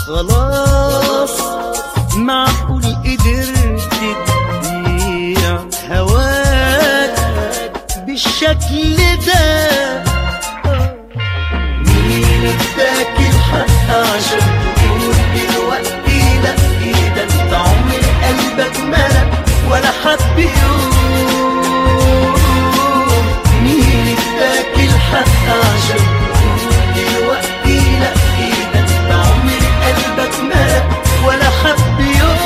خلاص معقول قدرت تبيع هواك بالشكل ده مين اداك الحق عشان تقول دلوقتي لا ايه ده انت عمر قلبك ملك ولا حب يوم مين اداك الحق عشان تقول دلوقتي لا ايه ده انت عمر قلبك ملك ولا حب يوم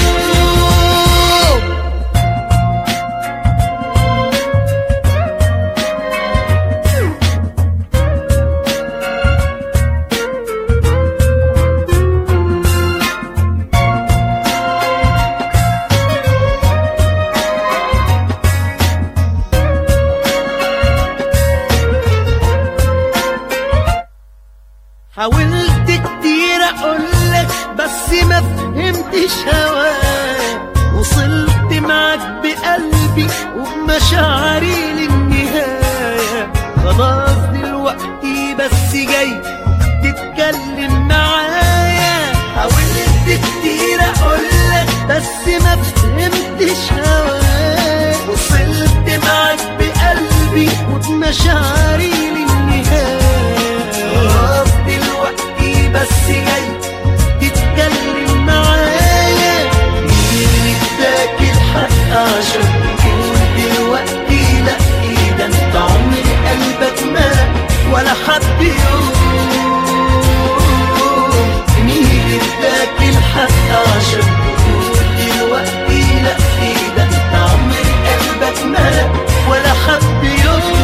حاولت كتير اقولك بس ما فهمتش هواك وصلت معاك بقلبي وبمشاعري للنهاية خلاص دلوقتي بس جاي تتكلم معايا حاولت كتير اقولك بس ما فهمتش هواك وصلت معاك بقلبي وبمشاعري للنهاية خلاص دلوقتي بس جاي تتكلم معايا مين اداك الحق عشان تقول دلوقتي لا ايه ده انت عمر قلبك ملك ولا حب يوم مين اداك الحق عشان تقول دلوقتي لا ايه ده انت عمر قلبك ملك ولا حب يوم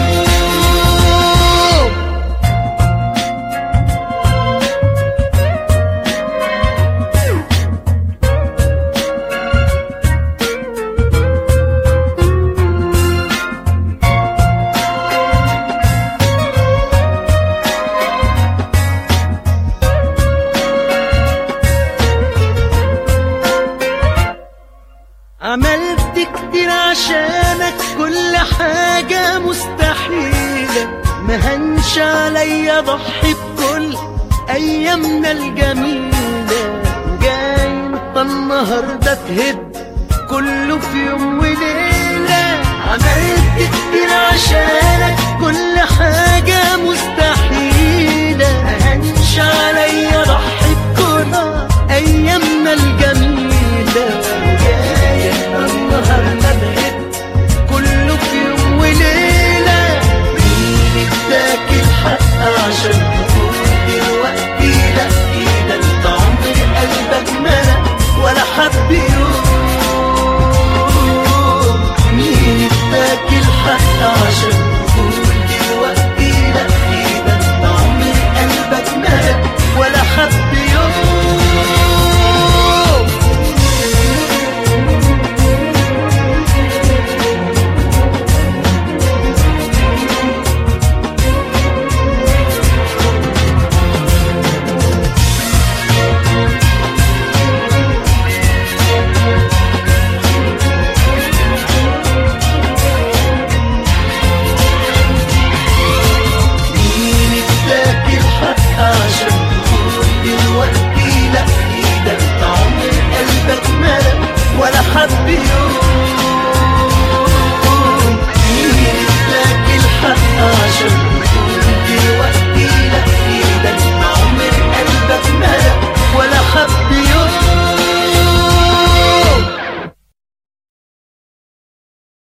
عملت كتير عشانك كل حاجة مستحيلة ما هنش عليا ضحي بكل أيامنا الجميلة جاي انت النهاردة تهد كله في يوم وليلة عملت كتير عشانك كل حاجة مستحيلة ما هنش عليا ضحي